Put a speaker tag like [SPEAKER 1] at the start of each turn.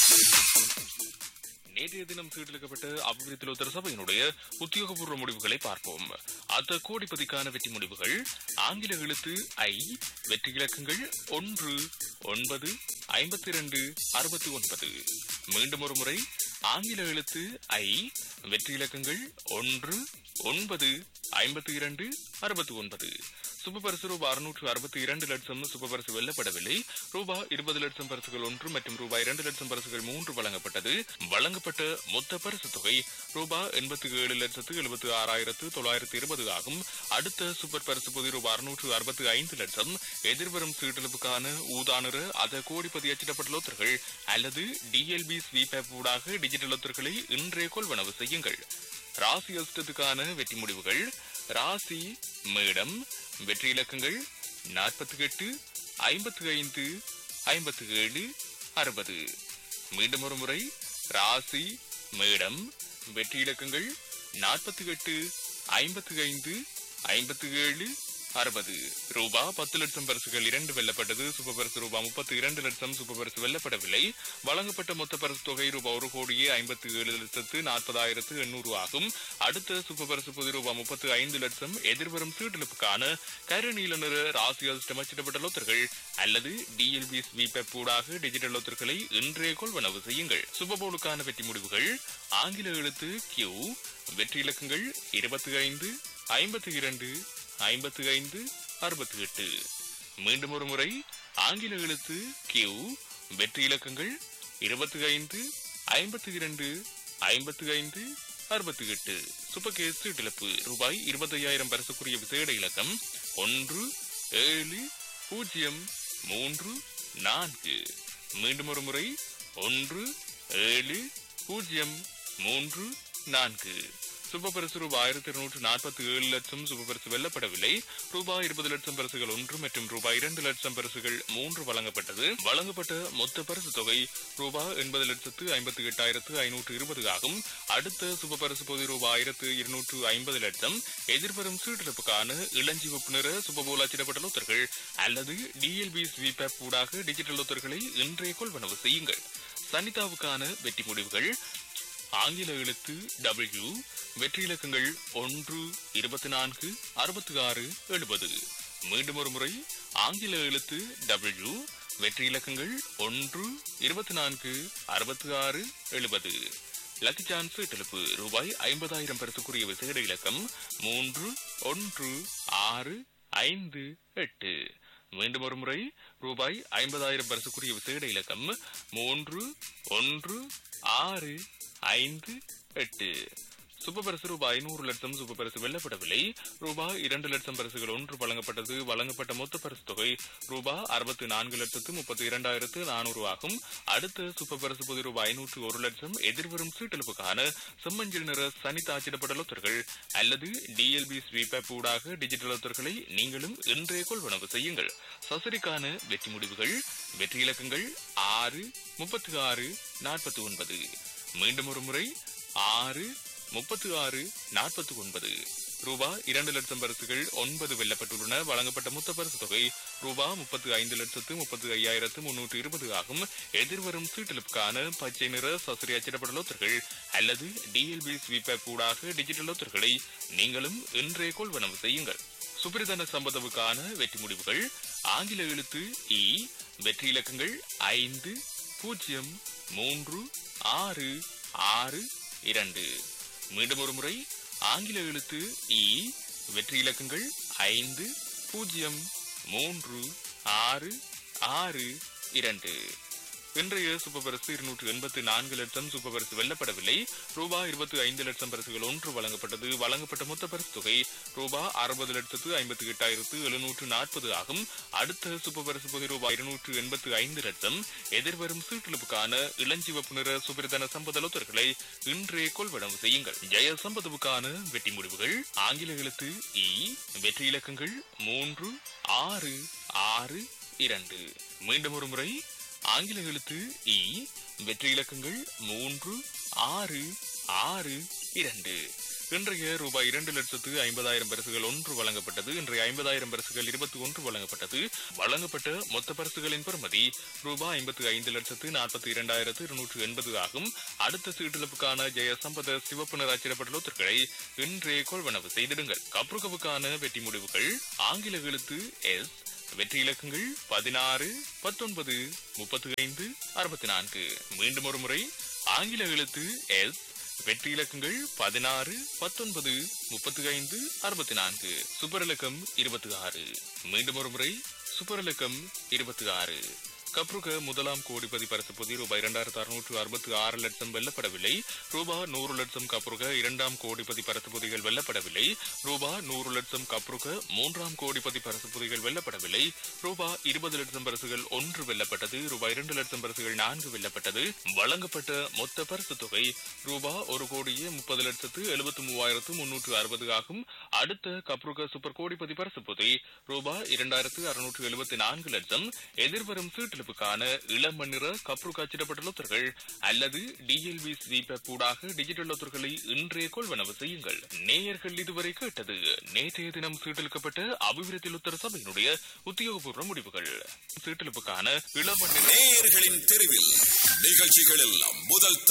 [SPEAKER 1] நேற்றைய தினம் சீட்டளிக்கப்பட்ட அபிவிருத்தி லோத்தர சபையினுடைய உத்தியோகபூர்வ முடிவுகளை பார்ப்போம் அத்த கோடிப்பதிக்கான வெற்றி முடிவுகள் ஆங்கில எழுத்து ஐ வெற்றி இலக்கங்கள் ஒன்று ஒன்பது ஐம்பத்தி இரண்டு அறுபத்தி ஒன்பது மீண்டும் ஒரு முறை ஆங்கில எழுத்து ஐ வெற்றி இலக்கங்கள் ஒன்று ஒன்பது ஐம்பத்தி இரண்டு அறுபத்தி ஒன்பது சுபபரிசு ரூபாய் அறுநூற்று அறுபத்தி இரண்டு லட்சம் சுபபரிசு வெல்லப்படவில்லை ரூபாய் இருபது லட்சம் பரிசுகள் ஒன்று மற்றும் ரூபாய் இரண்டு லட்சம் பரிசுகள் மூன்று வழங்கப்பட்டது வழங்கப்பட்ட மொத்த பரிசு தொகை ரூபாய் எண்பத்தி ஏழு லட்சத்து எழுபத்தி ஆறாயிரத்து தொள்ளாயிரத்து இருபது ஆகும் அடுத்த சூப்பர் பரிசு பொதி ரூபாய் அறுநூற்று அறுபத்தி ஐந்து லட்சம் எதிர்வரும் சீட்டெழுப்புக்கான ஊதானுற அத கோடிப்பதி அச்சிடப்பட்ட லோத்தர்கள் அல்லது டிஎல்பி ஸ்வீபேப் ஊடாக டிஜிட்டல் லோத்தர்களை இன்றே கொள்வனவு செய்யுங்கள் ராசி அஷ்டத்துக்கான வெற்றி முடிவுகள் ராசி மேடம் வெற்றி இலக்கங்கள் நாற்பத்தி எட்டு ஐம்பத்தி ஐந்து ஐம்பத்தி ஏழு அறுபது மீண்டும் ஒரு முறை ராசி மேடம் வெற்றி இலக்கங்கள் நாற்பத்தி எட்டு ஐம்பத்தி ஐந்து ஐம்பத்தி ஏழு அறுபது ரூபா பத்து லட்சம் பரிசுகள் இரண்டு வெல்லப்பட்டது சூப்பர் பரிசு ரூபாய் முப்பத்தி இரண்டு லட்சம் சூப்பர் பரிசு வெல்லப்படவில்லை வழங்கப்பட்ட மொத்த பரிசு தொகை ரூபாய் ஒரு கோடியே ஐம்பத்தி ஏழு லட்சத்து நாற்பதாயிரத்து எண்ணூறு ஆகும் அடுத்த சூப்பர் பரிசு பொது ரூபாய் முப்பத்தி ஐந்து லட்சம் எதிர்வரும் சீட்டெழுப்புக்கான கருநீல நிற ராசி அதிர்ஷ்டம் அச்சிடப்பட்ட லோத்தர்கள் அல்லது டிஎல்பி ஸ்வீபேப் ஊடாக டிஜிட்டல் லோத்தர்களை இன்றே கொள்வனவு செய்யுங்கள் சுபபோலுக்கான வெற்றி முடிவுகள் ஆங்கில எழுத்து கியூ வெற்றி இலக்கங்கள் இருபத்தி ஐந்து ஐம்பத்தி இரண்டு ஐம்பத்தி ஐந்து அறுபத்தி எட்டு மீண்டும் ஒரு முறை ஆங்கில எழுத்து கியூ வெற்றி இலக்கங்கள் இருபத்தி ஐந்து ஐம்பத்தி இரண்டு ஐம்பத்தி ஐந்து அறுபத்தி எட்டு சுப்பகேஸ் சீட்டிழப்பு ரூபாய் இருபத்தையாயிரம் பரிசுக்குரிய விசேட இலக்கம் ஒன்று ஏழு பூஜ்ஜியம் மூன்று நான்கு மீண்டும் ஒரு முறை ஒன்று ஏழு பூஜ்ஜியம் மூன்று நான்கு சுபபரிசு ரூபாய் ஆயிரத்தி இருநூற்று நாற்பத்தி ஏழு லட்சம் சுபபரிசு வெல்லப்படவில்லை ரூபாய் இருபது லட்சம் பரிசுகள் ஒன்று மற்றும் ரூபாய் இரண்டு லட்சம் பரிசுகள் மூன்று வழங்கப்பட்டது வழங்கப்பட்ட மொத்த பரிசு தொகை ரூபாய் எண்பது லட்சத்து ஐம்பத்தி எட்டாயிரத்து ஐநூற்று இருபது ஆகும் அடுத்த சுபபரிசு பொது ரூபாய் ஆயிரத்து இருநூற்று ஐம்பது லட்சம் எதிர்வரும் சீட்டெடுப்புக்கான இளஞ்சிவப்பு நிற சுபபோல் அச்சிடப்பட்ட லோத்தர்கள் அல்லது டிஎல்பி ஸ்வீபேப் ஊடாக டிஜிட்டல் லோத்தர்களை இன்றே கொள்வனவு செய்யுங்கள் சனிதாவுக்கான வெற்றி முடிவுகள் ஆங்கில எழுத்து டபிள்யூ வெற்றி இலக்கங்கள் ஒன்று இருபத்தி நான்கு அறுபத்தி ஆறு எழுபது மீண்டும் ஒரு முறை ஆங்கில எழுத்து டபிள்யூ வெற்றி இலக்கங்கள் ஒன்று இருபத்தி நான்கு அறுபத்தி ஆறு எழுபது லக்கி சான்ஸ் டெலுப்பு ரூபாய் ஐம்பதாயிரம் பரிசுக்குரிய விசேட இலக்கம் மூன்று ஒன்று ஆறு ஐந்து எட்டு மீண்டும் ஒரு முறை ரூபாய் ஐம்பதாயிரம் பரிசுக்குரிய விசேட இலக்கம் மூன்று ஒன்று ஆறு ஐந்து எட்டு சூப்பர் பரிசு ரூபாய் ஐநூறு லட்சம் சூப்பர் பரிசு வெல்லப்படவில்லை ரூபாய் இரண்டு லட்சம் பரிசுகள் ஒன்று வழங்கப்பட்டது வழங்கப்பட்ட மொத்த பரிசு தொகை ரூபாய் அறுபத்தி நான்கு லட்சத்து முப்பத்தி இரண்டாயிரத்து நானூறு ஆகும் அடுத்த சூப்பர் பரிசு பொது ரூபாய் ஐநூற்று ஒரு லட்சம் எதிர்வரும் சீட்டெழுப்புக்கான செம்மஞ்சள் நிற சனித்த அச்சிடப்பட்ட லொத்தர்கள் அல்லது டிஎல்பி ஸ்வீபேப் ஊடாக டிஜிட்டல் லொத்தர்களை நீங்களும் இன்றே கொள்வனவு செய்யுங்கள் சசரிக்கான வெற்றி முடிவுகள் வெற்றி இலக்கங்கள் ஆறு முப்பத்தி ஆறு நாற்பத்தி ஒன்பது மீண்டும் ஒரு முறை ஆறு முப்பத்தி ஆறு நாற்பத்தி ஒன்பது ரூபா இரண்டு லட்சம் பரிசுகள் ஒன்பது வெல்லப்பட்டுள்ளன வழங்கப்பட்ட மொத்த பரிசு தொகை ரூபா முப்பத்தி ஐந்து லட்சத்து முப்பத்தி ஐயாயிரத்து முன்னூற்று இருபது ஆகும் எதிர்வரும் சீட்டெழுப்புக்கான பச்சை நிற சசரி அச்சிடப்பட்ட லோத்தர்கள் அல்லது டிஎல்பி ஸ்வீபேப் ஊடாக டிஜிட்டல் லோத்தர்களை நீங்களும் இன்றே கொள்வனவு செய்யுங்கள் சுப்ரிதன சம்பதவுக்கான வெற்றி முடிவுகள் ஆங்கில எழுத்து இ வெற்றி இலக்கங்கள் ஐந்து பூஜ்ஜியம் மூன்று ஆறு ஆறு இரண்டு மீண்டும் ஒரு முறை ஆங்கில எழுத்து இ வெற்றி இலக்கங்கள் ஐந்து பூஜ்ஜியம் மூன்று ஆறு ஆறு இரண்டு இன்றைய சூப்பர் பரிசு இருநூற்று எண்பத்தி நான்கு லட்சம் சூப்பர் பரிசு வெல்லப்படவில்லை ரூபாய் இருபத்தி ஐந்து லட்சம் பரிசுகள் ஒன்று வழங்கப்பட்டது வழங்கப்பட்ட மொத்த பரிசு தொகை ரூபாய் அறுபது லட்சத்து ஐம்பத்தி எட்டாயிரத்து எழுநூற்று நாற்பது ஆகும் அடுத்த சூப்பர் பரிசு பொது ரூபாய் இருநூற்று எண்பத்தி ஐந்து லட்சம் எதிர்வரும் சீட்டெழுப்புக்கான இளஞ்சிவப்பு நிற சுபிரதன சம்பதலோத்தர்களை இன்றே கொள்வனவு செய்யுங்கள் ஜெய சம்பதவுக்கான வெற்றி முடிவுகள் ஆங்கில எழுத்து இ வெற்றி இலக்கங்கள் மூன்று ஆறு ஆறு இரண்டு மீண்டும் ஒரு முறை ஆங்கில எழுத்து இ வெற்றி இலக்கங்கள் மூன்று ஆறு ஆறு இரண்டு இன்றைய ரூபாய் இரண்டு லட்சத்து ஐம்பதாயிரம் பரிசுகள் ஒன்று வழங்கப்பட்டது இன்றைய ஐம்பதாயிரம் பரிசுகள் இருபத்தி ஒன்று வழங்கப்பட்டது வழங்கப்பட்ட மொத்த பரிசுகளின் பெறுமதி ரூபாய் ஐம்பத்தி ஐந்து லட்சத்து நாற்பத்தி இரண்டாயிரத்து இருநூற்று எண்பது ஆகும் அடுத்த சீட்டிழப்புக்கான ஜெய சம்பத சிவப்பு நிற அச்சிடப்பட்ட லோத்தர்களை இன்றே கொள்வனவு செய்திடுங்கள் கப்ருகவுக்கான வெற்றி முடிவுகள் ஆங்கில எழுத்து எஸ் வெற்றி இலக்கங்கள் பதினாறு பத்தொன்பது முப்பத்தி ஐந்து அறுபத்தி நான்கு மீண்டும் ஒரு முறை ஆங்கில எழுத்து எஸ் வெற்றி இலக்கங்கள் பதினாறு பத்தொன்பது முப்பத்தி ஐந்து அறுபத்தி நான்கு சூப்பர் இலக்கம் இருபத்தி ஆறு மீண்டும் ஒரு முறை சூப்பர் இலக்கம் இருபத்தி ஆறு கப்ருக முதலாம் கோடிபதி பரிசு பொதி ரூபாய் இரண்டாயிரத்து அறுநூற்று அறுபத்தி ஆறு லட்சம் வெல்லப்படவில்லை ரூபா நூறு லட்சம் கப்ருக இரண்டாம் கோடிபதி பரிசு பொதிகள் வெல்லப்படவில்லை ரூபா நூறு லட்சம் கப்ருக மூன்றாம் கோடிபதி பரிசு பொதிகள் வெல்லப்படவில்லை ரூபா இருபது லட்சம் பரிசுகள் ஒன்று வெல்லப்பட்டது ரூபாய் இரண்டு லட்சம் பரிசுகள் நான்கு வெல்லப்பட்டது வழங்கப்பட்ட மொத்த பரிசு தொகை ரூபா ஒரு கோடியே முப்பது லட்சத்து எழுபத்தி மூவாயிரத்து முன்னூற்று அறுபது ஆகும் அடுத்த கப்ருக சூப்பர் கோடிபதி பரிசு பொதி ரூபா இரண்டாயிரத்து அறுநூற்று எழுபத்தி நான்கு லட்சம் எதிர்வரும் சீட்டிழப்புக்கான இளம் நிற கப்ருக அச்சிடப்பட்ட லொத்தர்கள் அல்லது டிஎல்பி ஸ்வீபப் ஊடாக டிஜிட்டல் லொத்தர்களை இன்றே கொள்வனவு செய்யுங்கள் நேயர்கள் இதுவரை கேட்டது நேற்றைய தினம் சீட்டெழுக்கப்பட்ட அபிவிருத்தி லுத்தர சபையினுடைய உத்தியோகபூர்வ முடிவுகள் சீட்டெழுப்புக்கான இளம் நிற
[SPEAKER 2] நேயர்களின் தெருவில் நிகழ்ச்சிகளில் முதல்